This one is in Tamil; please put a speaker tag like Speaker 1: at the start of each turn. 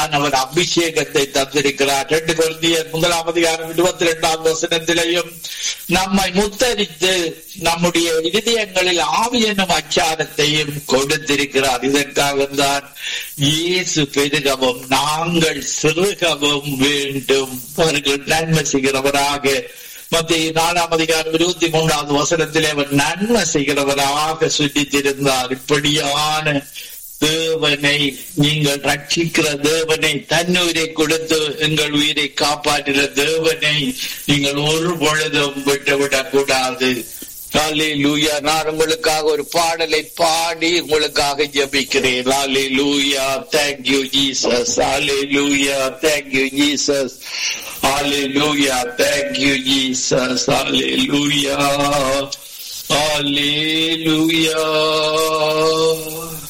Speaker 1: அவர் அபிஷேகத்தை தந்திருக்கிறார் ரெண்டு குழந்தையர் முதலாம் அதிகாரம் இருபத்தி இரண்டாம் வசனத்திலையும் நம்மை முத்தரித்து நம்முடைய இருதயங்களில் ஆவி என்னும் அச்சாரத்தையும் கொடுத்திருக்கிறார் இதற்காக தான் இயேசு பெருகவும் நாங்கள் சிறுகவும் வேண்டும் அவர்கள் நன்மை செய்கிறவராக மத்திய நாலாம் அதிகாரம் இருபத்தி மூன்றாவது வசனத்திலே அவர் நன்மை செய்கிறவராக சுற்றித்திருந்தார் இப்படியான தேவனை நீங்கள் ரட்சிக்கிற தேவனை தன்னுயிரை கொடுத்து எங்கள் உயிரை காப்பாற்றுகிற தேவனை நீங்கள் ஒரு பொழுதும் விட்டுவிடக் கூடாது லூயா நான் உங்களுக்காக ஒரு பாடலை பாடி உங்களுக்காக ஜபிக்கிறேன் லாலே லூயா தேங்க்யூ ஜீசஸ் ஆலே லூயா தேங்க்யூ ஜீசஸ் ஆலே லூயா தேங்க்யூ ஜீசஸ் ஆலே லூயா ஆலே லூயா